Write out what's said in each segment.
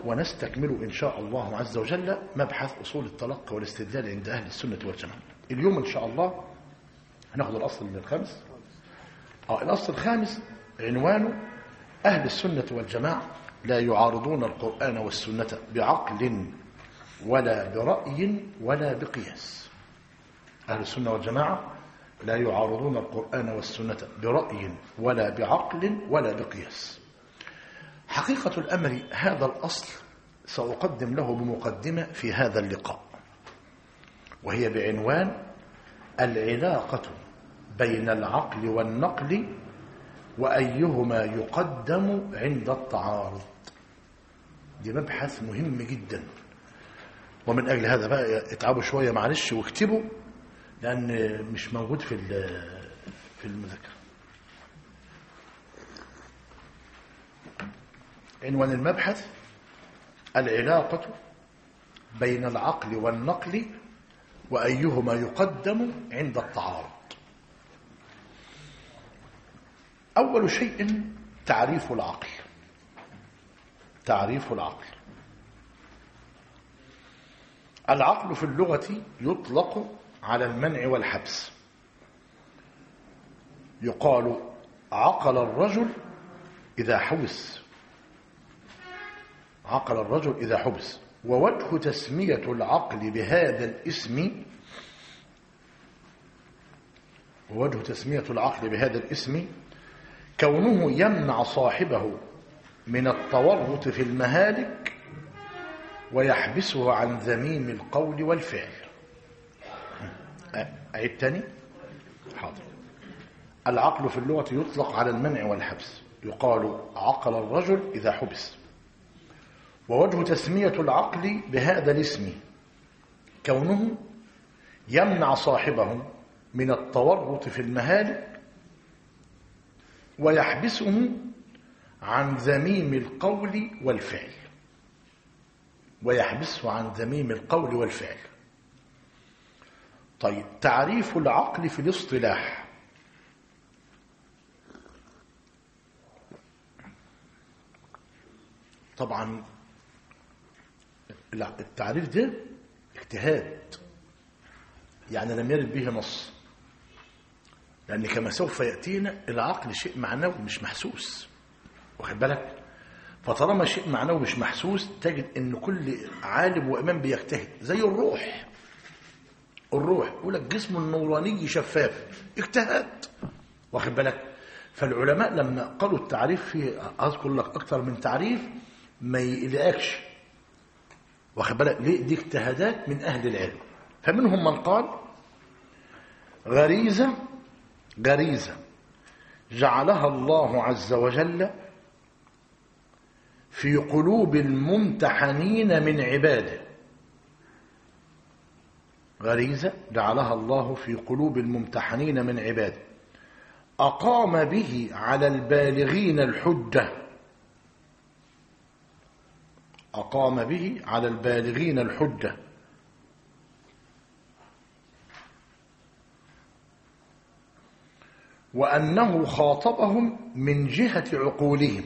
ونستكمل إن شاء الله عز وجل مبحث أصول التلقي والاستدلال عند أهل السنة والجماعة اليوم إن شاء الله هناخد الأصل الخامس آه الأصل الخامس عنوانه أهل السنة والجماعة لا يعارضون القرآن والسنة بعقل ولا برأي ولا بقياس أهل السنة والجماعة لا يعارضون القرآن والسنة برأي ولا بعقل ولا بقياس حقيقة الأمر هذا الأصل سأقدم له بمقدمة في هذا اللقاء وهي بعنوان العلاقة بين العقل والنقل وأيهما يقدم عند التعارض دي مبحث مهم جدا ومن أجل هذا بقى اتعبوا شوية معلش واكتبوا لأن مش موجود في في المذاكرة عنوان المبحث العلاقة بين العقل والنقل وأيهما يقدم عند التعارض أول شيء تعريف العقل تعريف العقل العقل في اللغة يطلق على المنع والحبس يقال عقل الرجل إذا حبس عقل الرجل إذا حبس ووجه تسمية العقل بهذا الاسم ووجه تسمية العقل بهذا الاسم كونه يمنع صاحبه من التورط في المهالك ويحبسه عن ذميم القول والفعل أعيد تاني حاضر العقل في اللغة يطلق على المنع والحبس يقال عقل الرجل إذا حبس ووجه تسمية العقل بهذا الاسم كونه يمنع صاحبه من التورط في المهالك ويحبسه عن ذميم القول والفعل ويحبسه عن ذميم القول والفعل طيب تعريف العقل في الاصطلاح طبعا التعريف ده اجتهاد يعني لم يرد به نص لأن كما سوف يأتينا العقل شيء معنوي مش محسوس واخد بالك فطالما شيء معنوي مش محسوس تجد ان كل عالم وإمام بيجتهد زي الروح الروح يقول لك جسم النوراني شفاف اجتهاد واخد بالك فالعلماء لما قالوا التعريف فيه اذكر لك اكثر من تعريف ما يقلقكش واخد بالك ليه دي اجتهادات من اهل العلم فمنهم من قال غريزه غريزه جعلها الله عز وجل في قلوب الممتحنين من عباده غريزة جعلها الله في قلوب الممتحنين من عباده أقام به على البالغين الحجة أقام به على البالغين الحجة وأنه خاطبهم من جهة عقولهم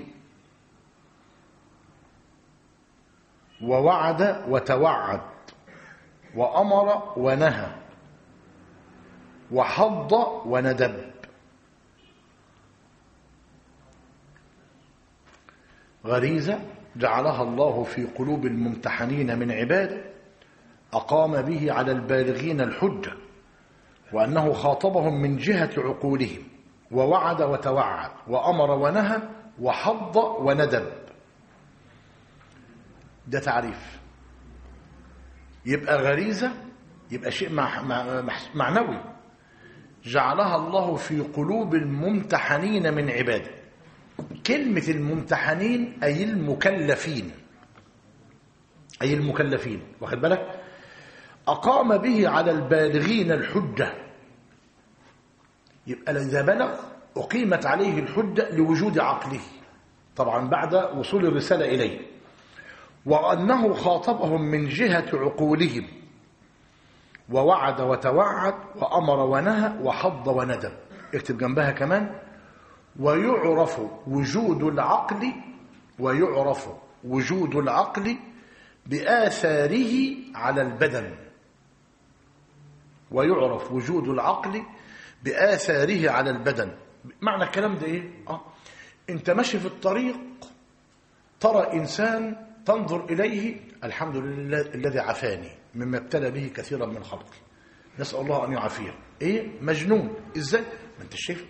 ووعد وتوعد وأمر ونهى وحض وندب غريزة جعلها الله في قلوب الممتحنين من عباده أقام به على البالغين الحجة وأنه خاطبهم من جهة عقولهم ووعد وتوعد وأمر ونهى وحض وندب ده تعريف يبقى غريزة يبقى شيء مع مع معنوي جعلها الله في قلوب الممتحنين من عباده كلمة الممتحنين أي المكلفين أي المكلفين واخد بالك أقام به على البالغين الحجة يبقى إذا بلغ أقيمت عليه الحجة لوجود عقله طبعا بعد وصول الرسالة إليه وأنه خاطبهم من جهة عقولهم ووعد وتوعد وأمر ونهى وحض وندب اكتب جنبها كمان ويعرف وجود العقل ويعرف وجود العقل بآثاره على البدن ويعرف وجود العقل بآثاره على البدن معنى الكلام ده ايه آه. انت ماشي في الطريق ترى انسان تنظر اليه الحمد لله الذي عافاني مما ابتلى به كثيرا من خلقه نسال الله ان يعافيه ايه مجنون ازاي ما انت شايف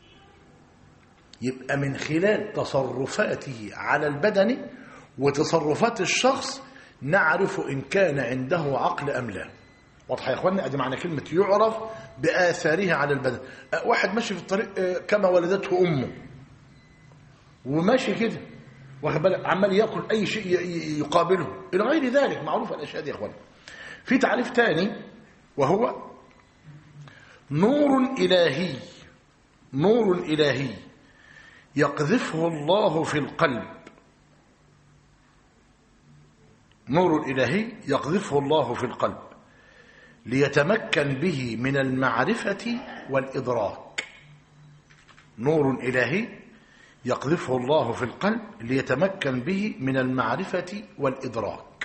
يبقى من خلال تصرفاته على البدن وتصرفات الشخص نعرف ان كان عنده عقل ام لا واضحه يا اخوانا ادي معنى كلمه يعرف باثاره على البدن أه، واحد ماشي في الطريق أه، كما ولدته امه وماشي كده واخد بالك عمال ياكل اي شيء ي- ي- يقابله الى غير ذلك معروف الاشياء دي يا اخوانا في تعريف تاني وهو نور الهي نور الهي يقذفه الله في القلب نور الهي يقذفه الله في القلب ليتمكن به من المعرفة والإدراك نور إلهي يقذفه الله في القلب ليتمكن به من المعرفة والإدراك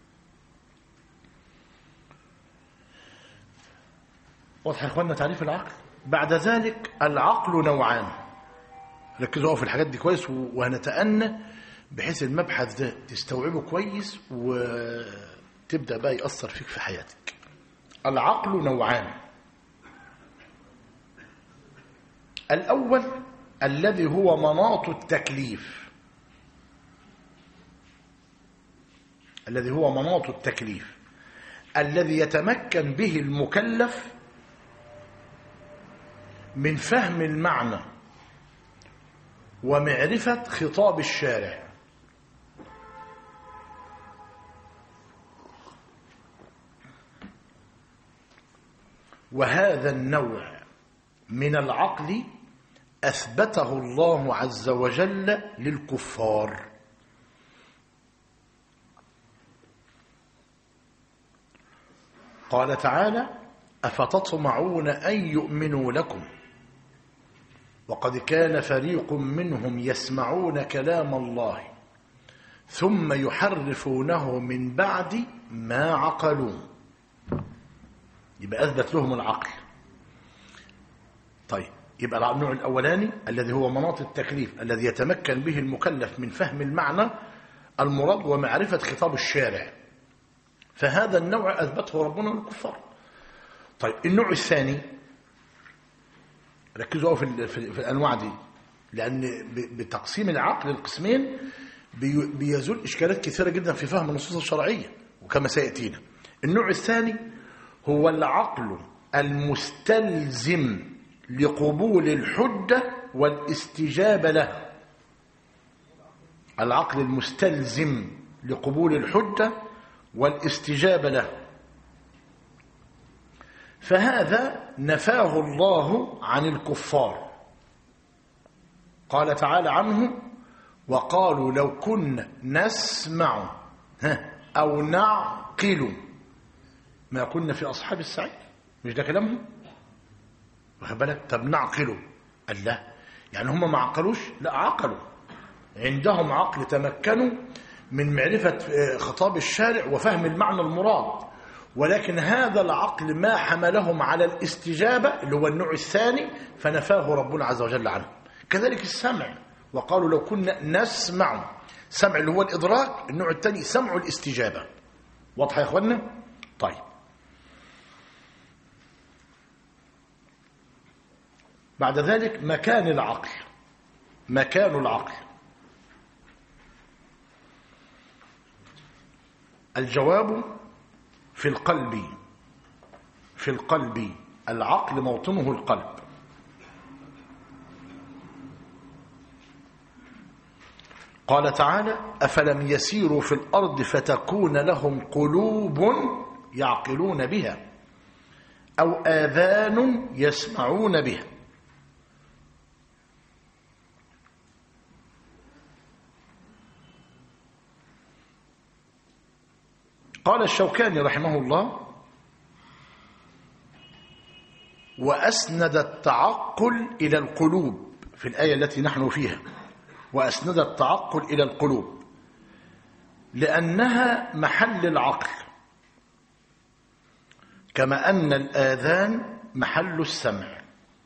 واضح يا اخوانا تعريف العقل بعد ذلك العقل نوعان ركزوا في الحاجات دي كويس وهنتأنى بحيث المبحث ده تستوعبه كويس وتبدأ بقى يأثر فيك في حياتك العقل نوعان الأول الذي هو مناط التكليف الذي هو مناط التكليف الذي يتمكن به المكلف من فهم المعنى ومعرفة خطاب الشارع وهذا النوع من العقل أثبته الله عز وجل للكفار قال تعالى أفتطمعون أن يؤمنوا لكم وقد كان فريق منهم يسمعون كلام الله ثم يحرفونه من بعد ما عقلوه يبقى أثبت لهم العقل طيب يبقى النوع الأولاني الذي هو مناط التكليف الذي يتمكن به المكلف من فهم المعنى المراد ومعرفة خطاب الشارع فهذا النوع أثبته ربنا للكفار طيب النوع الثاني ركزوا في, ال- في, في الأنواع دي لأن ب- بتقسيم العقل القسمين بي- بيزول إشكالات كثيرة جدا في فهم النصوص الشرعية وكما سيأتينا النوع الثاني هو العقل المستلزم لقبول الحجة والاستجابة له العقل المستلزم لقبول الحجة والاستجابة له فهذا نفاه الله عن الكفار قال تعالى عنه وقالوا لو كنا نسمع ها، أو نعقل ما كنا في أصحاب السعير مش ده كلامهم واخد بالك طب نعقله قال لا يعني هم ما عقلوش لا عقلوا عندهم عقل تمكنوا من معرفة آه، خطاب الشارع وفهم المعنى المراد ولكن هذا العقل ما حملهم على الاستجابة اللي هو النوع الثاني فنفاه ربنا عز وجل عنه كذلك السمع وقالوا لو كنا نسمع سمع اللي هو الإدراك النوع الثاني سمع الاستجابة واضح يا إخوانا طيب بعد ذلك مكان العقل مكان العقل الجواب في القلب في القلب العقل موطنه القلب قال تعالى أفلم يسيروا في الأرض فتكون لهم قلوب يعقلون بها أو آذان يسمعون بها قال الشوكاني رحمه الله وأسند التعقل إلى القلوب في الآية التي نحن فيها وأسند التعقل إلى القلوب لأنها محل العقل كما أن الآذان محل السمع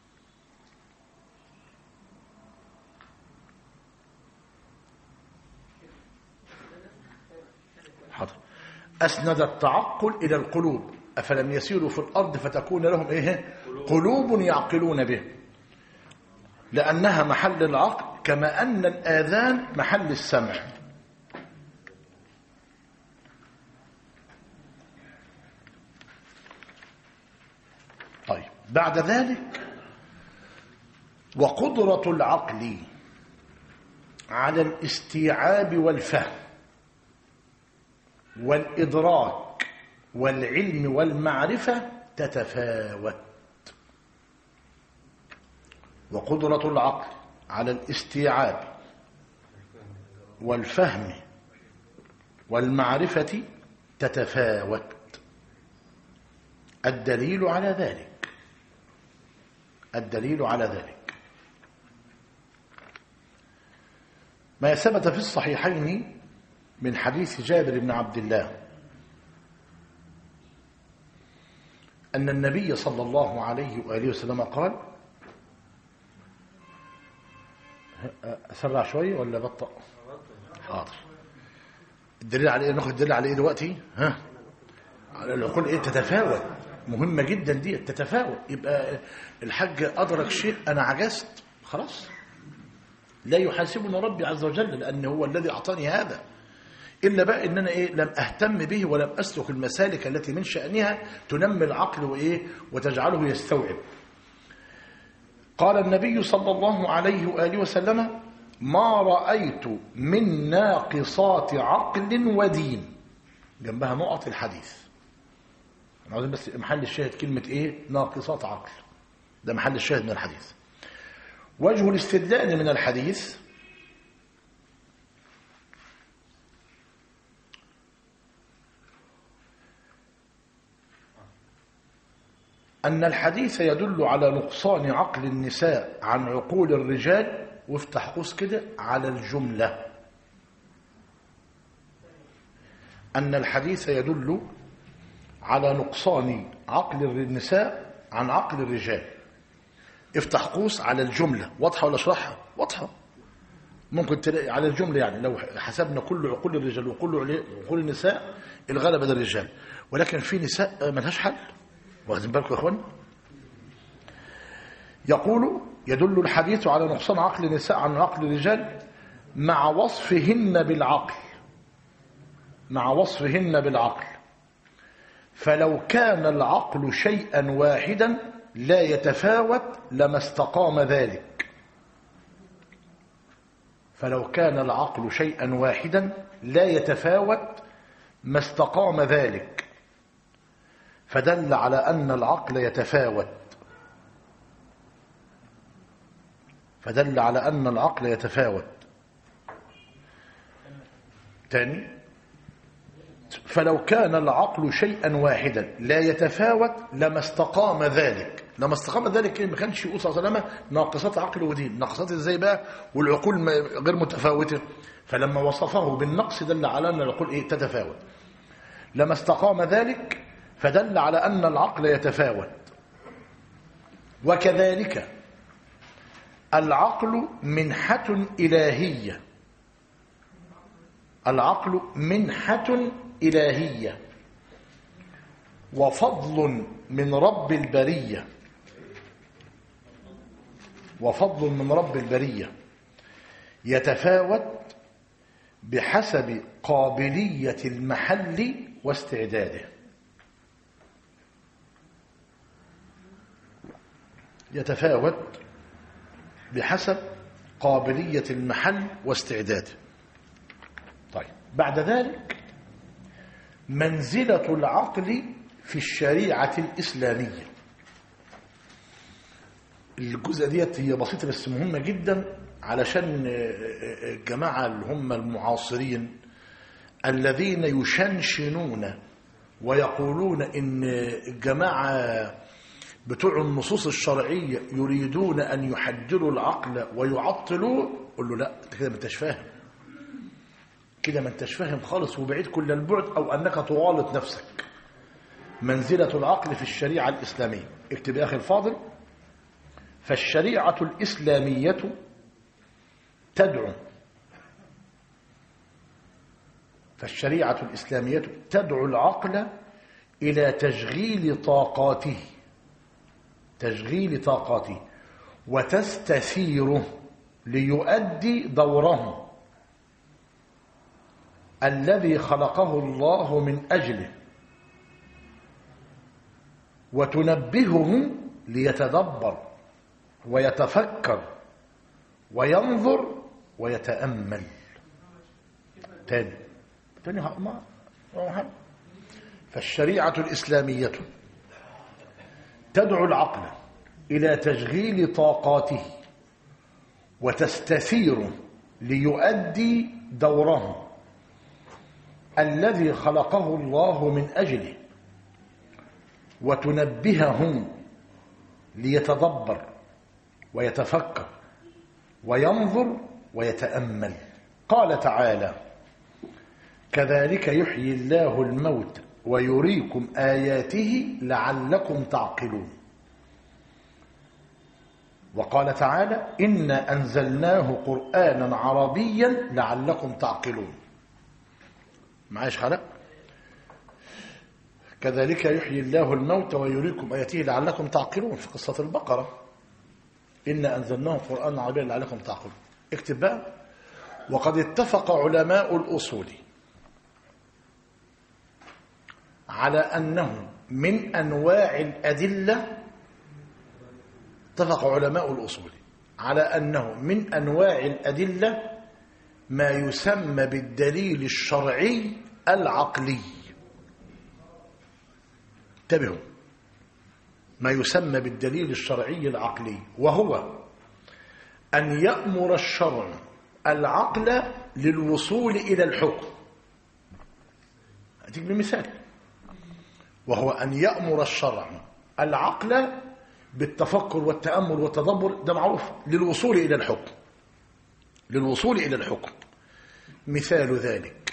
حاضر أسند التعقل إلى القلوب أفلم يسيروا في الأرض فتكون لهم إيه قلوب يعقلون به لأنها محل العقل كما أن الآذان محل السمع طيب بعد ذلك وقدرة العقل على الاستيعاب والفهم والإدراك والعلم والمعرفة تتفاوت وقدرة العقل على الاستيعاب والفهم والمعرفة تتفاوت الدليل على ذلك الدليل على ذلك ما ثبت في الصحيحين من حديث جابر بن عبد الله أن النبي صلى الله عليه وآله وسلم قال أسرع شوي ولا بطأ حاضر الدليل على ايه ناخد الدليل على ايه دلوقتي ها على العقول ايه تتفاوت مهمة جدا دي تتفاوت يبقى الحاج أدرك شيء أنا عجزت خلاص لا يحاسبنا ربي عز وجل لأن هو الذي أعطاني هذا إلا بقى إن أنا إيه لم أهتم به ولم أسلك المسالك التي من شأنها تنمي العقل وإيه وتجعله يستوعب قال النبي صلى الله عليه وآله وسلم ما رأيت من ناقصات عقل ودين جنبها نقط الحديث أنا عاوزين بس محل الشاهد كلمة إيه ناقصات عقل ده محل الشاهد من الحديث وجه الاستدلال من الحديث أن الحديث يدل على نقصان عقل النساء عن عقول الرجال وافتح قوس كده على الجملة أن الحديث يدل على نقصان عقل النساء عن عقل الرجال افتح قوس على الجملة واضحة ولا اشرحها واضحة ممكن تلاقي على الجملة يعني لو حسبنا كل عقول الرجال وكل عقول النساء الغلبة ده الرجال ولكن في نساء ملهاش حل واخدين بالكم يا اخوان يقول يدل الحديث على نقصان عقل النساء عن عقل الرجال مع وصفهن بالعقل مع وصفهن بالعقل فلو كان العقل شيئا واحدا لا يتفاوت لما استقام ذلك فلو كان العقل شيئا واحدا لا يتفاوت ما استقام ذلك فدل على أن العقل يتفاوت فدل على أن العقل يتفاوت تاني فلو كان العقل شيئا واحدا لا يتفاوت لما استقام ذلك لما استقام ذلك ما كانش يقول صلى الله عليه وسلم ناقصات عقل ودين ناقصات ازاي بقى والعقول غير متفاوته فلما وصفه بالنقص دل على ان العقول ايه تتفاوت لما استقام ذلك فدل على أن العقل يتفاوت وكذلك العقل منحة إلهية العقل منحة إلهية وفضل من رب البرية وفضل من رب البرية يتفاوت بحسب قابلية المحل واستعداده يتفاوت بحسب قابلية المحل واستعداده طيب بعد ذلك منزلة العقل في الشريعة الإسلامية الجزء ديت هي بسيطة بس مهمة جدا علشان الجماعة اللي هم المعاصرين الذين يشنشنون ويقولون إن الجماعة بتوع النصوص الشرعية يريدون أن يحجروا العقل ويعطلوه قل له لا انت كده ما انتش فاهم كده ما انتش فاهم خالص وبعيد كل البعد أو أنك تغالط نفسك منزلة العقل في الشريعة الإسلامية اكتب يا أخي الفاضل فالشريعة الإسلامية تدعو فالشريعة الإسلامية تدعو العقل إلى تشغيل طاقاته تشغيل طاقاته وتستثيره ليؤدي دوره الذي خلقه الله من أجله وتنبهه ليتدبر ويتفكر وينظر ويتأمل تاني تاني ما فالشريعة الإسلامية تدعو العقل إلى تشغيل طاقاته وتستثيره ليؤدي دوره الذي خلقه الله من أجله وتنبهه ليتدبر ويتفكر وينظر ويتأمل قال تعالى كذلك يحيي الله الموت ويريكم آياته لعلكم تعقلون وقال تعالى إنا أنزلناه قرآنا عربيا لعلكم تعقلون معايش خلق كذلك يحيي الله الموت ويريكم آياته لعلكم تعقلون في قصة البقرة إنا أنزلناه قرآنا عربيا لعلكم تعقلون اكتب بقى وقد اتفق علماء الأصول على أنه من أنواع الأدلة اتفق علماء الأصول على أنه من أنواع الأدلة ما يسمى بالدليل الشرعي العقلي انتبهوا ما يسمى بالدليل الشرعي العقلي وهو أن يأمر الشرع العقل للوصول إلى الحكم أديك بمثال وهو أن يأمر الشرع العقل بالتفكر والتأمل والتدبر ده معروف للوصول إلى الحكم للوصول إلى الحكم مثال ذلك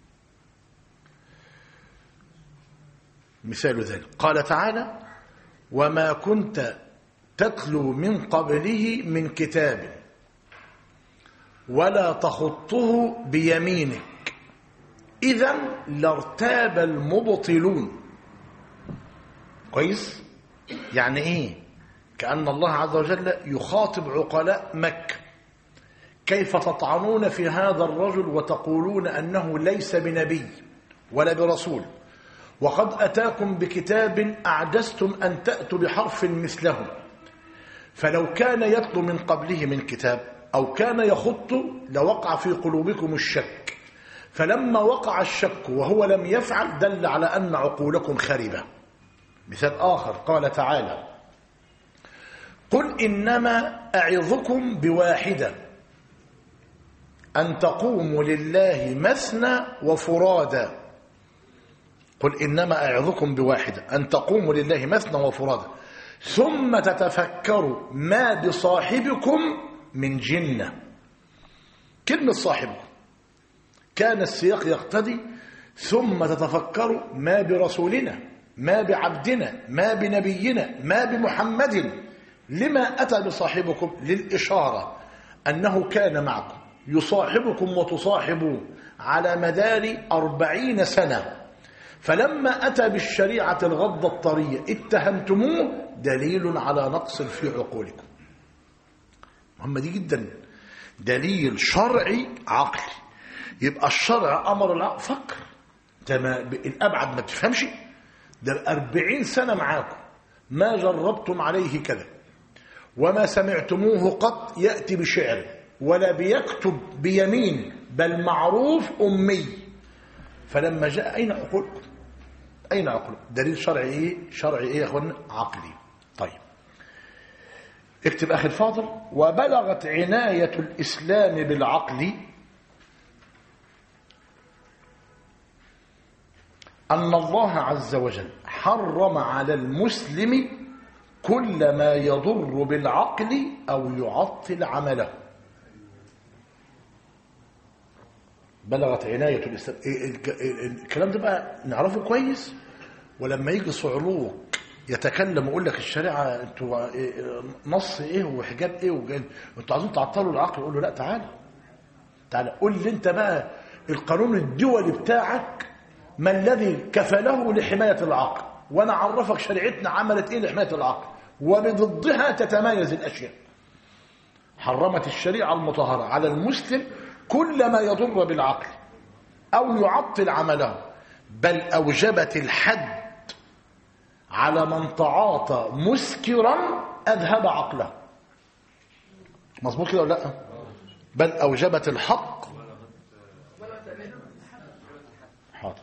مثال ذلك قال تعالى وما كنت تتلو من قبله من كتاب ولا تخطه بيمينك إذا لارتاب المبطلون كويس يعني إيه كأن الله عز وجل يخاطب عقلاء مكة كيف تطعنون في هذا الرجل وتقولون أنه ليس بنبي ولا برسول وقد أتاكم بكتاب أعجزتم أن تأتوا بحرف مثله فلو كان يتلو من قبله من كتاب أو كان يخط لوقع في قلوبكم الشك فلما وقع الشك وهو لم يفعل دل على أن عقولكم خربة مثال آخر قال تعالى قل إنما أعظكم بواحدة أن تقوموا لله مثنى وفرادا قل إنما أعظكم بواحدة أن تقوموا لله مثنى وفرادا ثم تتفكروا ما بصاحبكم من جنة كلمة صاحبكم كان السياق يقتضي ثم تتفكروا ما برسولنا ما بعبدنا ما بنبينا ما بمحمد لما أتى بصاحبكم للإشارة أنه كان معكم يصاحبكم وتصاحبون على مدار أربعين سنة فلما أتى بالشريعة الغضة الطرية اتهمتموه دليل على نقص في عقولكم مهمة دي جدا دليل شرعي عقلي يبقى الشرع أمر العقل فكر ما الأبعد ما تفهمش ده الأربعين سنة معاكم ما جربتم عليه كذا وما سمعتموه قط يأتي بشعر ولا بيكتب بيمين بل معروف أمي فلما جاء أين عقولكم أين عقولكم دليل شرعي إيه شرعي إيه يا أخوانا عقلي طيب اكتب أخي الفاضل وبلغت عناية الإسلام بالعقل أن الله عز وجل حرم على المسلم كل ما يضر بالعقل أو يعطل عمله بلغت عناية الإسلام إيه الك- إيه الكلام ده بقى نعرفه كويس ولما يجي صعلوك يتكلم ويقول لك الشريعة انتوا إيه- نص ايه وحجاب ايه وجاي- انتوا عايزين تعطلوا العقل يقول له لا تعالى تعالى قول لي انت بقى القانون الدولي بتاعك ما الذي كفله لحماية العقل وانا اعرفك شريعتنا عملت ايه لحماية العقل وبضدها تتمايز الاشياء حرمت الشريعة المطهرة على المسلم كل ما يضر بالعقل أو يعطل عمله بل أوجبت الحد على من تعاطى مسكرا أذهب عقله مظبوط كده ولا لا بل أوجبت الحق حاضر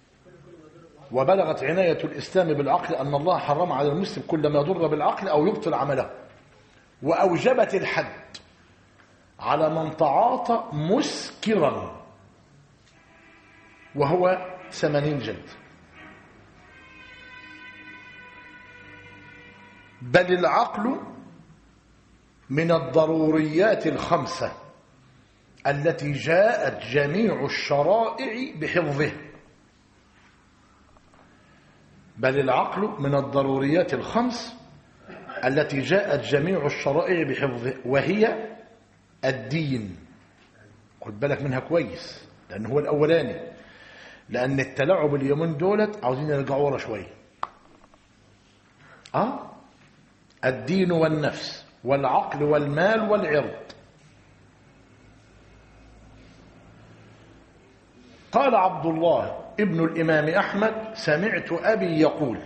وبلغت عناية الإسلام بالعقل أن الله حرم على المسلم كل ما يضر بالعقل أو يبطل عمله وأوجبت الحد على من تعاطى مسكرا وهو ثمانين جلد بل العقل من الضروريات الخمسة التي جاءت جميع الشرائع بحفظه بل العقل من الضروريات الخمس التي جاءت جميع الشرائع بحفظه وهي الدين خد بالك منها كويس لأن هو الأولاني لأن التلاعب اليومين دولت عاوزين يرجعوا ورا شوية آه الدين والنفس والعقل والمال والعرض قال عبد الله ابن الإمام أحمد سمعت أبي يقول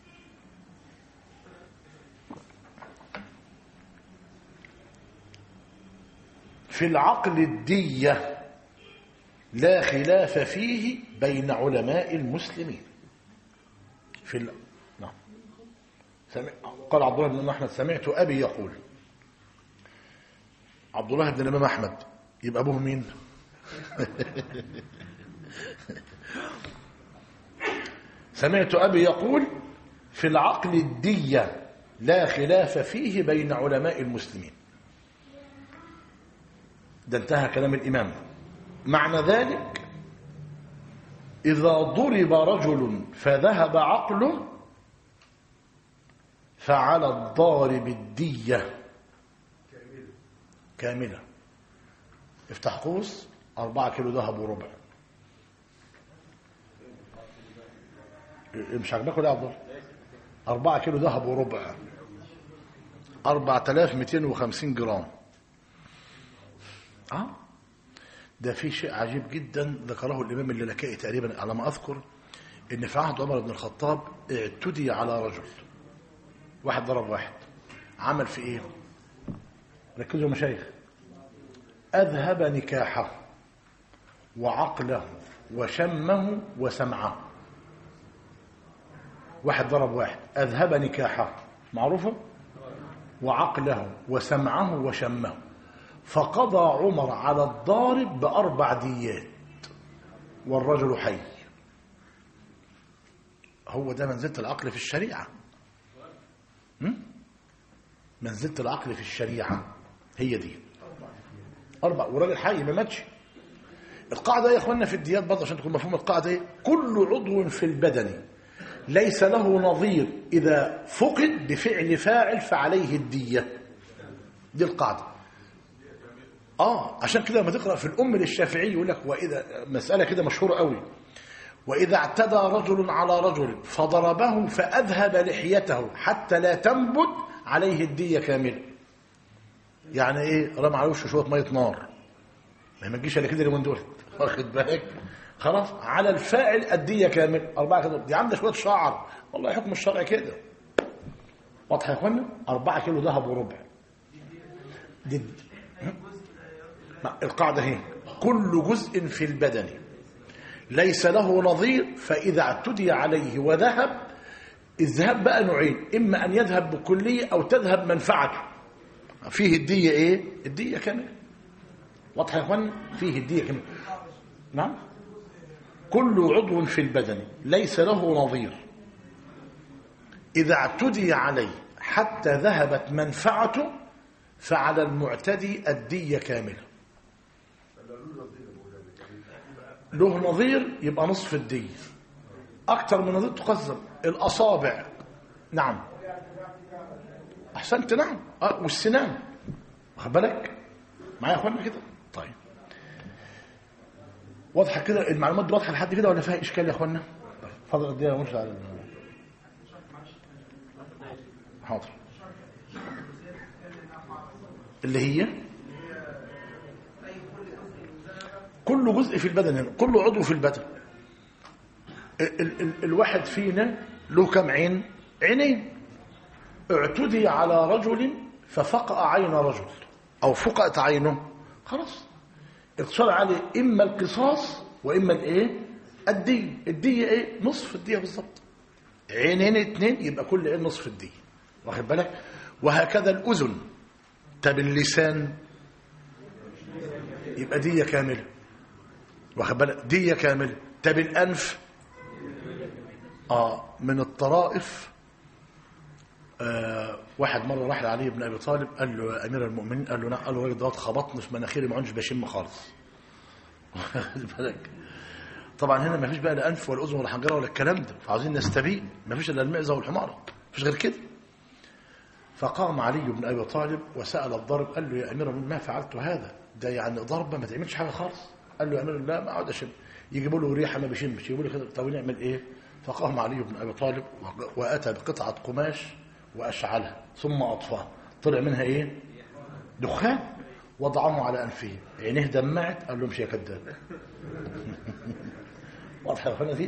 في العقل الدية لا خلاف فيه بين علماء المسلمين في ال... نعم سمع... قال عبد الله بن أحمد سمعت أبي يقول عبد الله بن الإمام أحمد يبقى أبوه مين سمعت أبي يقول في العقل الدية لا خلاف فيه بين علماء المسلمين ده انتهى كلام الإمام معنى ذلك إذا ضرب رجل فذهب عقله فعلى الضارب الدية كاملة افتح قوس أربعة كيلو ذهب وربع مش عاجباك ولا يا عبد الله أربعة كيلو ذهب وربع أربعة آلاف ميتين وخمسين جرام آه ده في شيء عجيب جدا ذكره الإمام اللالكائي تقريبا على ما أذكر إن في عهد عمر بن الخطاب اعتدي على رجل واحد ضرب واحد عمل في إيه ركزوا مشايخ أذهب نكاحه وعقله وشمه وسمعه واحد ضرب واحد أذهب نكاحه معروفه وعقله وسمعه وشمه فقضى عمر على الضارب بأربع ديات والرجل حي هو ده منزلة العقل في الشريعة م? منزلة العقل في الشريعة هي دي أربع وراجل حي ما ماتش القاعدة يا إخواننا في الديات برضه عشان تكون مفهوم القاعدة إيه؟ كل عضو في البدن ليس له نظير إذا فقد بفعل فاعل فعليه الدية دي القاعدة آه عشان كده لما تقرأ في الأم للشافعي يقول لك وإذا مسألة كده مشهورة قوي وإذا اعتدى رجل على رجل فضربه فأذهب لحيته حتى لا تنبت عليه الدية كاملة يعني إيه رمى على وشه شوية مية نار ما تجيش الا كده اليومين دول واخد بالك خلاص على الفاعل الدية كامل أربعة كده دي عندها شوية شعر والله حكم الشرع كده واضح يا اخوانا أربعة كيلو ذهب وربع دي القاعدة هي كل جزء في البدن ليس له نظير فإذا اعتدي عليه وذهب الذهاب بقى نوعين إما أن يذهب بكلية أو تذهب منفعته فيه الدية إيه؟ الدية كاملة واضح يا اخوان فيه الدية كاملة نعم كل عضو في البدن ليس له نظير إذا اعتدي عليه حتى ذهبت منفعته فعلى المعتدي الدية كاملة له نظير يبقى نصف الدية أكتر من نظير تقسم الأصابع نعم أحسنت نعم أه والسنان واخد بالك معايا يا اخوانا كده طيب واضحه كده المعلومات دي واضحه لحد كده ولا فيها اشكال يا اخوانا طيب اتفضل اديها مش على حاضر اللي هي كل جزء في البدن هنا كل عضو في البدن ال ال ال الواحد فينا له كم عين عينين اعتدي على رجل ففقأ عين رجل او فقأت عينه خلاص اقتصر عليه اما القصاص واما الايه الدية الدية ايه نصف الدية بالظبط عينين اتنين يبقى كل عين نصف الدية واخد بالك وهكذا الاذن طب اللسان يبقى دية كاملة واخد بالك دية كاملة طب الانف اه من الطرائف آه واحد مره راح لعلي بن ابي طالب قال له يا امير المؤمنين قال له نعم قال له الراجل دوت خبطني في مناخيري ما عدتش بشم خالص واخد بالك طبعا هنا ما فيش بقى لا انف ولا اذن ولا حنجره ولا الكلام ده فعاوزين نستبين ما فيش الا المعزه والحمار ما فيش غير كده فقام علي بن ابي طالب وسال الضرب قال له يا امير المؤمنين ما فعلت هذا ده يعني ضربه ما تعملش حاجه خالص قال له يا امير الله ما اقعد اشم يجيبوا له ريحه ما بيشمش يجيبوا له كده طب نعمل ايه فقام علي بن ابي طالب واتى بقطعه قماش واشعلها ثم اطفاها طلع منها ايه دخان وضعه على انفه عينيه دمعت قال له مش يا كذاب واضحه يا اخوانا دي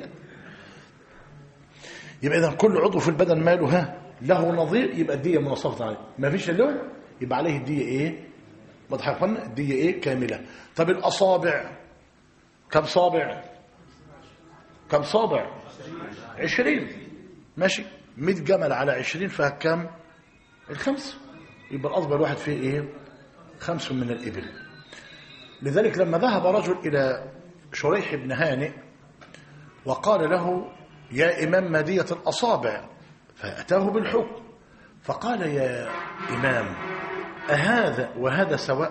يبقى اذا كل عضو في البدن ماله ها له نظير يبقى الديه منصفه عليه ما فيش له يبقى عليه الديه ايه واضحه يا اخوانا الديه ايه كامله طب الاصابع كم صابع كم صابع عشرين ماشي 100 جمل على 20 فيها كام الخمس يبقى الأصبع الواحد فيه إيه خمس من الإبل لذلك لما ذهب رجل إلى شريح بن هانئ وقال له يا إمام مادية الأصابع فأتاه بالحكم فقال يا إمام أهذا وهذا سواء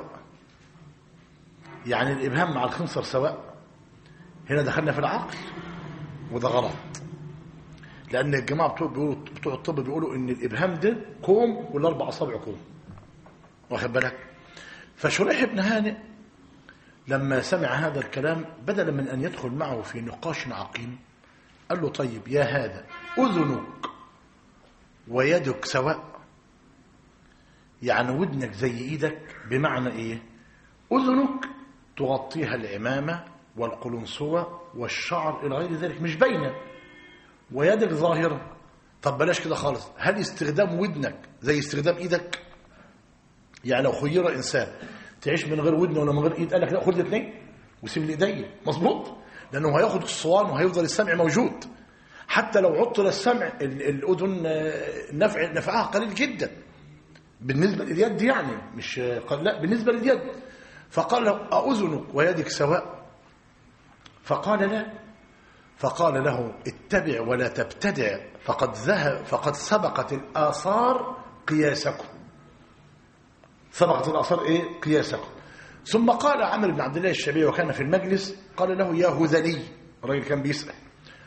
يعني الإبهام مع الخنصر سواء هنا دخلنا في العقل وده غلط لأن الجماعة بتوع, بيقولوا بتوع الطب بيقولوا إن الإبهام ده كوم والأربع أصابع كوم واخد بالك فشريح بن هانئ لما سمع هذا الكلام بدلا من أن يدخل معه في نقاش عقيم قال له طيب يا هذا أذنك ويدك سواء يعني ودنك زي إيدك بمعنى إيه أذنك تغطيها العمامة والقلنسوة والشعر إلى غير ذلك مش باينه ويدك ظاهرة طب بلاش كده خالص هل استخدام ودنك زي استخدام ايدك يعني لو خير انسان تعيش من غير ودن ولا من غير ايد قال لك لا خد الاثنين وسيب لي ايدي مظبوط لانه هياخد الصوان وهيفضل السمع موجود حتى لو عطل السمع الاذن نفع نفعها قليل جدا بالنسبه لليد يعني مش لا بالنسبه لليد فقال له أأذنك ويدك سواء فقال لا فقال له اتبع ولا تبتدع فقد ذهب فقد سبقت الآثار قياسكم سبقت الآثار ايه قياسكم ثم قال عمرو بن عبد الله الشبيبي وكان في المجلس قال له يا هذلي الراجل كان بيسأل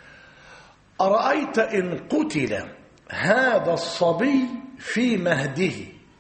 أرأيت إن قتل هذا الصبي في مهده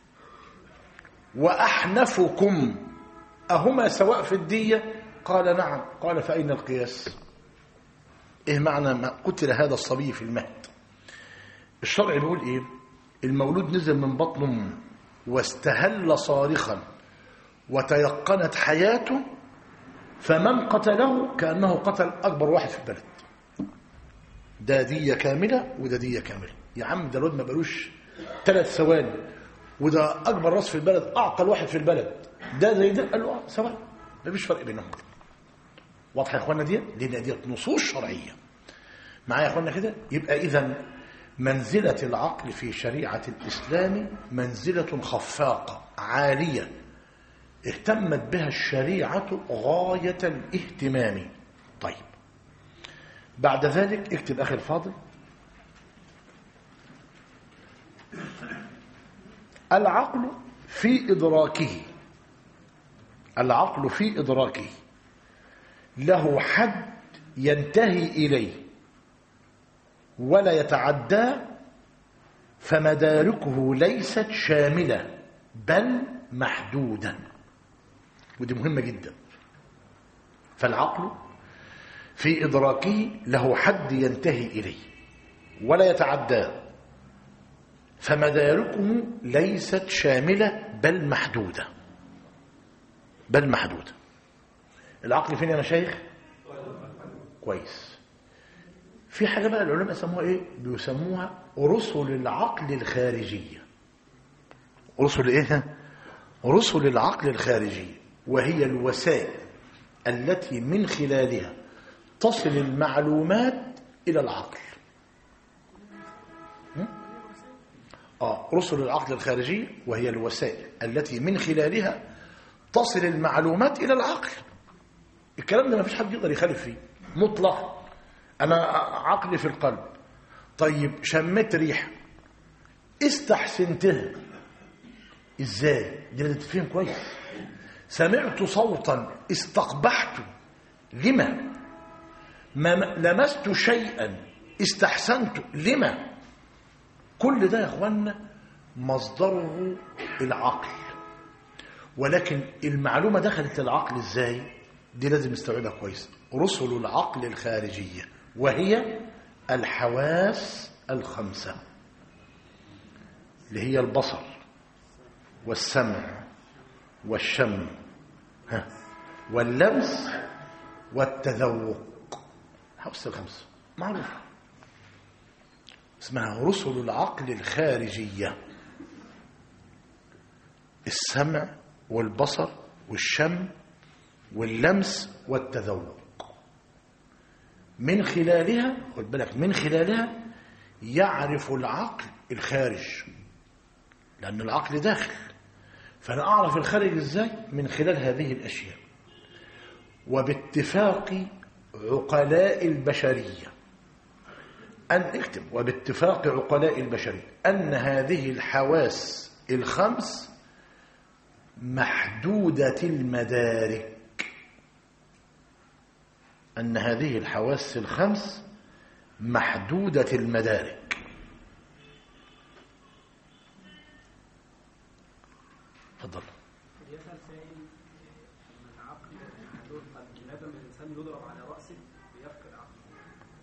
وأحنفكم أهما سواء في الدية قال نعم قال فأين القياس إيه معنى ما قتل هذا الصبي في المهد الشرع بيقول إيه المولود نزل من بطن أمه واستهل صارخا وتيقنت حياته فمن قتله كأنه قتل أكبر واحد في البلد ده دية كاملة وده دية كاملة يا عم ده الواد ما بقالوش ثلاث ثواني وده أكبر راس في البلد أعقل واحد في البلد ده زي ده قال له آه سواء مفيش فرق بينهم واضحة يا إخوانا دي لأن دي نصوص شرعية معايا يا إخوانا كده يبقى إذا منزلة العقل في شريعة الإسلام منزلة خفاقة عالية اهتمت بها الشريعة غاية الاهتمام طيب بعد ذلك اكتب أخي الفاضل العقل في إدراكه العقل في إدراكه له حد ينتهي إليه ولا يتعدى فمداركه ليست شاملة بل محدودا ودي مهمة جدا فالعقل في إدراكه له حد ينتهي إليه ولا يتعداه فمداركه ليست شاملة بل محدودة بل محدودة العقل فين يا مشايخ كويس في حاجة بقى العلماء يسموها ايه بيسموها رسل العقل الخارجية رسل ايه رسل العقل الخارجية وهي الوسائل التي من خلالها تصل المعلومات إلى العقل آه رسل العقل الخارجي وهي الوسائل التي من خلالها تصل المعلومات إلى العقل الكلام ده ما فيش حد يقدر يخالف فيه مطلق أنا عقلي في القلب طيب شميت ريحة استحسنتها ازاي دي لازم تفهم كويس سمعت صوتا استقبحت لما ما لمست شيئا استحسنت لما كل ده يا اخوانا مصدره العقل ولكن المعلومة دخلت العقل ازاي دي لازم نستوعبها كويس رسل العقل الخارجية وهي الحواس الخمسة اللي هي البصر والسمع والشم ها واللمس والتذوق حواس الخمسة معروفة اسمها رسل العقل الخارجية السمع والبصر والشم واللمس والتذوق من خلالها خد بالك من خلالها يعرف العقل الخارج لأن العقل داخل فأنا أعرف الخارج إزاي من خلال هذه الأشياء وباتفاق عقلاء البشرية أن اكتب وباتفاق عقلاء البشرية أن هذه الحواس الخمس محدودة المدارك أن هذه الحواس الخمس محدودة المدارك تفضل يسأل سائل من العقل محدود لازم الإنسان يضرب على رأسه ليفقد عقله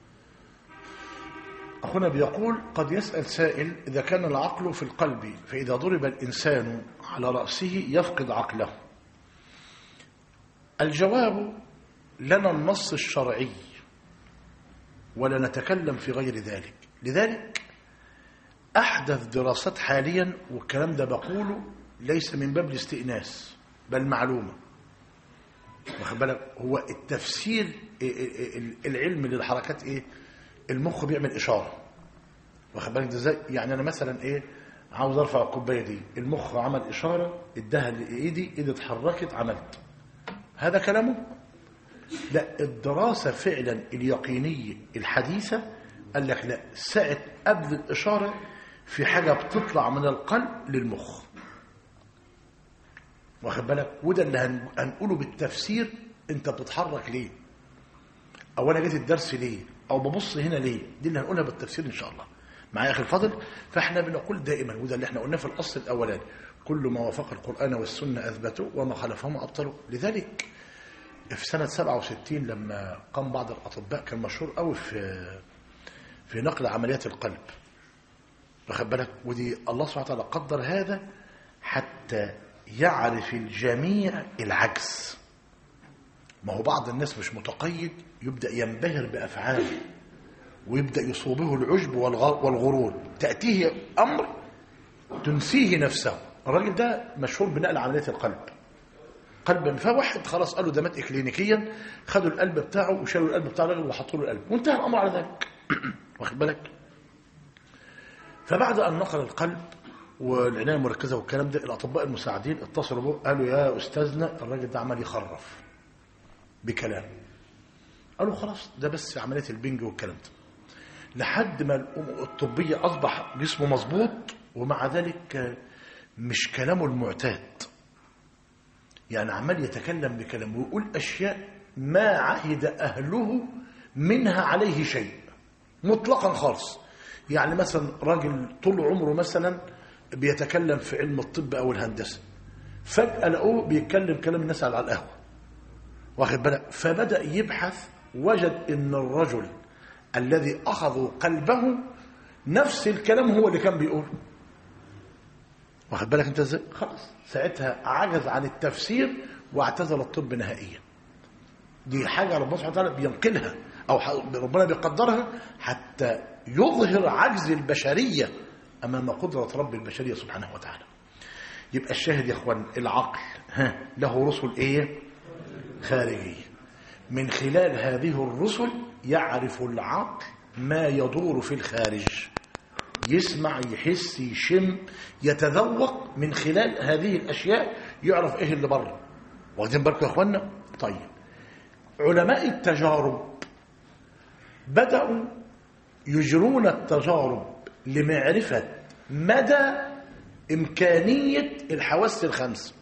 أخونا بيقول قد يسأل سائل إذا كان العقل في القلب فإذا ضرب الإنسان على رأسه يفقد عقله الجواب لنا النص الشرعي ولا نتكلم في غير ذلك لذلك أحدث دراسات حاليا والكلام ده بقوله ليس من باب الاستئناس بل معلومة واخد بالك هو التفسير العلمي للحركات ايه المخ بيعمل اشاره واخد بالك ده ازاي يعني انا مثلا ايه عاوز ارفع الكوبايه دي المخ عمل اشاره اداها لايدي ايدي اتحركت عملت هذا كلامه لا الدراسه فعلا اليقينيه الحديثه قال لك لا ساعه قبل الاشاره في حاجه بتطلع من القلب للمخ واخد بالك وده اللي هن- هنقوله بالتفسير انت بتتحرك ليه او انا جيت الدرس ليه او ببص هنا ليه دي اللي هنقولها بالتفسير ان شاء الله معايا اخي الفضل فاحنا بنقول دائما وده اللي احنا قلناه في الاصل الاولاني كل ما وافق القران والسنه اثبته وما خالفهما ابطلوا لذلك في سنه 67 لما قام بعض الاطباء كان مشهور قوي في في نقل عمليات القلب واخد بالك ودي الله سبحانه وتعالى قدر هذا حتى يعرف الجميع العجز ما هو بعض الناس مش متقيد يبدأ ينبهر بأفعاله ويبدأ يصوبه العجب والغ- والغرور تأتيه أمر تنسيه نفسه الراجل ده مشهور بنقل عملية القلب قلب فواحد خلاص قالوا ده مات إكلينيكيا خدوا القلب بتاعه وشالوا القلب بتاع الراجل وحطوا له القلب وانتهى الأمر على ذلك واخد بالك فبعد أن نقل القلب والعناية المركزة والكلام ده الأطباء المساعدين اتصلوا به قالوا يا أستاذنا الراجل ده عمال يخرف بكلام قالوا خلاص ده بس عملية البنج والكلام ده لحد ما الأم- الطبية أصبح جسمه مظبوط ومع ذلك آه، مش كلامه المعتاد يعني عمال يتكلم بكلام ويقول أشياء ما عهد أهله منها عليه شيء مطلقا خالص يعني مثلا راجل طول عمره مثلا بيتكلم في علم الطب أو الهندسة فجأة لقوه بيتكلم كلام الناس على القهوة واخد بالك فبدأ يبحث وجد ان الرجل الذي أخذوا قلبه نفس الكلام هو اللي كان بيقوله واخد بالك انت ازاي خلاص ساعتها عجز عن التفسير واعتزل الطب نهائيا دي حاجة ربنا سبحانه وتعالى بينقلها أو ربنا بيقدرها حتى يظهر عجز البشرية أمام قدرة رب البشرية سبحانه وتعالى يبقى الشاهد يا اخوان العقل ها له رسل ايه خارجيه من خلال هذه الرسل يعرف العقل ما يدور في الخارج يسمع يحس يشم يتذوق من خلال هذه الاشياء يعرف ايه اللي بره واخدين بالكم يا اخوانا طيب علماء التجارب بداوا يجرون التجارب لمعرفه مدى إمكانية الحواس الخمس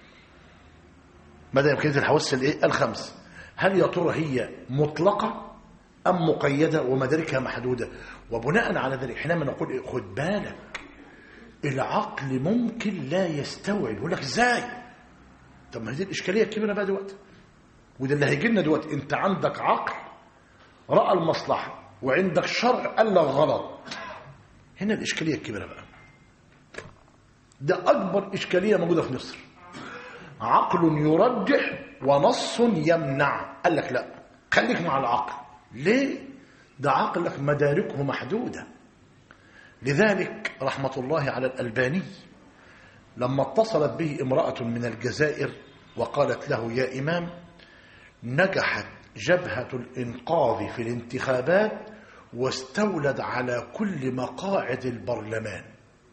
مدى إمكانية الحواس الإيه؟ الخمس هل يا ترى هي مطلقة أم مقيدة ومداركها محدودة وبناء على ذلك حينما نقول إيه؟ خد بالك العقل ممكن لا يستوعب يقول لك إزاي طب ما هي دي الإشكالية الكبيرة بقى دلوقتي وده اللي هيجي لنا دلوقتي أنت عندك عقل رأى المصلحة وعندك شرع قال لك غلط هنا الإشكالية الكبيرة بقى ده أكبر إشكالية موجودة في مصر عقل يرجح ونص يمنع قال لك لا خليك مع العقل ليه ده عقلك مداركه محدودة لذلك رحمة الله على الألباني لما اتصلت به امرأة من الجزائر وقالت له يا إمام نجحت جبهة الإنقاذ في الانتخابات واستولد على كل مقاعد البرلمان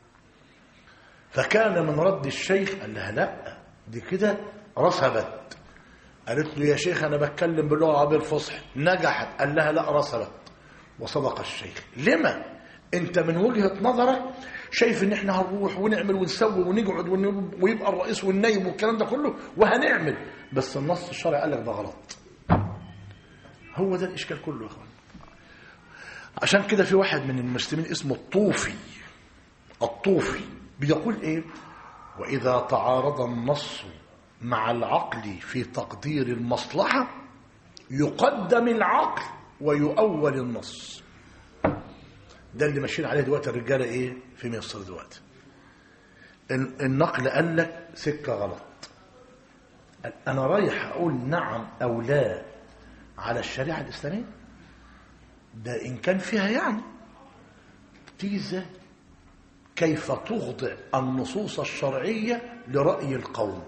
فكان من رد الشيخ قال لها لا دي كده رسبت قالت له يا شيخ انا بتكلم باللغه العربيه الفصحى نجحت قال لها لا رسبت وصدق الشيخ لما انت من وجهه نظرك شايف ان احنا هنروح ونعمل ونسوي ونقعد ويبقى الرئيس والنايب والكلام ده كله وهنعمل بس النص الشرعي قال لك ده غلط هو ده الاشكال كله يا اخوان عشان كده في واحد من المسلمين اسمه الطوفي الطوفي بيقول ايه واذا تعارض النص مع العقل في تقدير المصلحه يقدم العقل ويؤول النص ده اللي ماشيين عليه دلوقتي الرجاله ايه في مصر دلوقتي النقل قال لك سكه غلط انا رايح اقول نعم او لا على الشريعه الاسلاميه ده ان كان فيها يعني تيجي ازاي كيف تخضع النصوص الشرعية لرأي القوم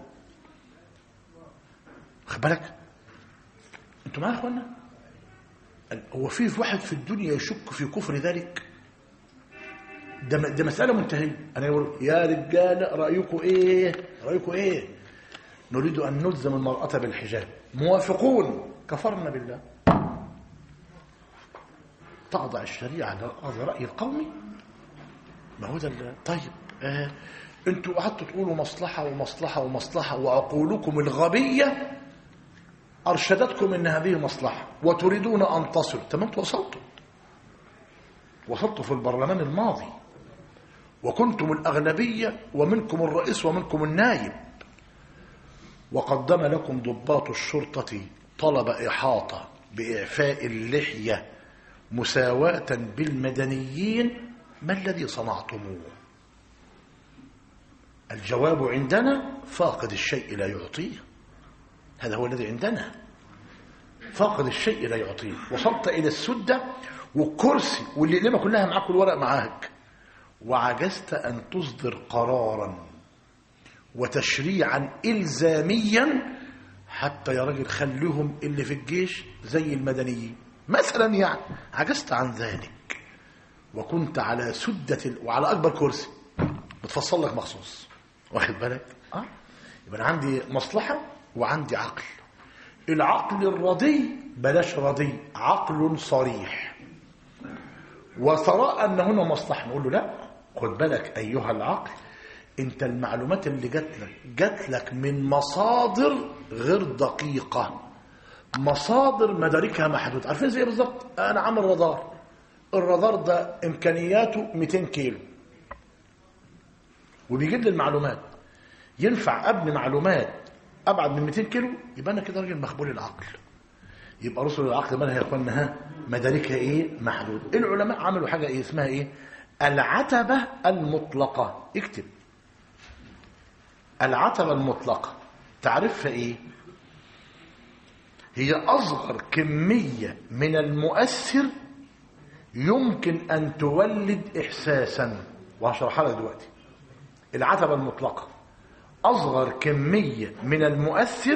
خد بالك انتوا معايا يا اخوانا هو في واحد في الدنيا يشك في كفر ذلك ده ده مسألة منتهية أنا يقول يا رجال رأيكم إيه رأيكم إيه نريد أن نلزم المرأة بالحجاب موافقون كفرنا بالله تخضع الشريعة لرأي القوم ما هو ده طيب آه انتوا قعدتوا تقولوا مصلحة ومصلحة ومصلحة وعقولكم الغبية أرشدتكم أن هذه مصلحة وتريدون أن تصلوا تمام انتوا وصلتوا وصلتوا في البرلمان الماضي وكنتم الأغلبية ومنكم الرئيس ومنكم النائب وقدم لكم ضباط الشرطة طلب إحاطة بإعفاء اللحية مساواة بالمدنيين ما الذي صنعتموه الجواب عندنا فاقد الشيء لا يعطيه هذا هو الذي عندنا فاقد الشيء لا يعطيه وصلت إلى السدة والكرسي واللي كلها معاك الورق معاك وعجزت أن تصدر قرارا وتشريعا إلزاميا حتى يا راجل خليهم اللي في الجيش زي المدنيين مثلا يعني عجزت عن ذلك وكنت على سدة ال... وعلى أكبر كرسي بتفصل لك مخصوص واخد بالك اه يبقى أنا عندي مصلحة وعندي عقل العقل الرضي بلاش رضي عقل صريح وترى أن هنا مصلحة نقول له لا خد بالك أيها العقل انت المعلومات اللي جات لك جات لك من مصادر غير دقيقة مصادر مداركها محدودة عارفين زي بالظبط أنا عامل رادار الرادار ده إمكانياته 200 كيلو وبيجيب لي المعلومات ينفع أبني معلومات أبعد من 200 كيلو يبقى أنا كده راجل مخبول العقل يبقى رسل العقل مالها يا اخوانا ها مداركها ايه محدود العلماء عملوا حاجه ايه اسمها ايه العتبه المطلقه اكتب العتبه المطلقه تعرفها ايه هي اصغر كميه من المؤثر يمكن ان تولد احساسا وهشرحها لك دلوقتي العتبه المطلقه اصغر كميه من المؤثر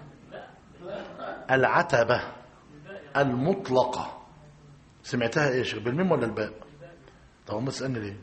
العتبة المطلقة سمعتها ايه يا شيخ بالميم ولا الباء طب ما تسألني ليه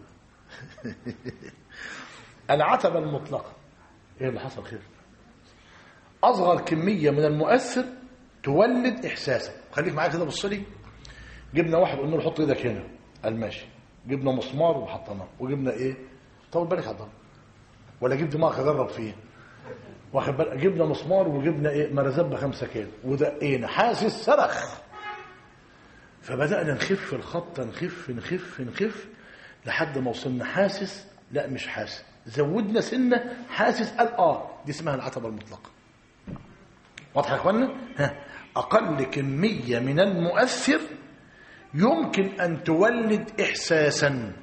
العتبة المطلقة ايه اللي حصل خير اصغر كمية من المؤثر تولد احساسا خليك معايا كده بص لي جبنا واحد قلنا له حط ايدك هنا قال ماشي جبنا مسمار وحطيناه وجبنا ايه طول بالك حضر ولا جيب دماغك اجرب فيه واخد بالك جبنا مسمار وجبنا ايه مرزبه خمسة كيلو ودقينا حاسس صرخ فبدانا نخف الخط نخف نخف نخف لحد ما وصلنا حاسس لا مش حاسس زودنا سنه حاسس قال اه دي اسمها العتبه المطلقه واضح يا اخوانا ها اقل كميه من المؤثر يمكن ان تولد احساسا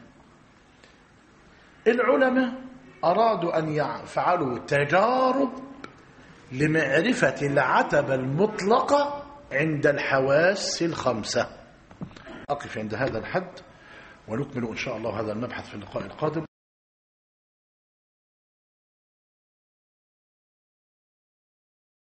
العلماء أرادوا أن يفعلوا تجارب لمعرفة العتبة المطلقة عند الحواس الخمسة أقف عند هذا الحد ونكمل إن شاء الله هذا المبحث في اللقاء القادم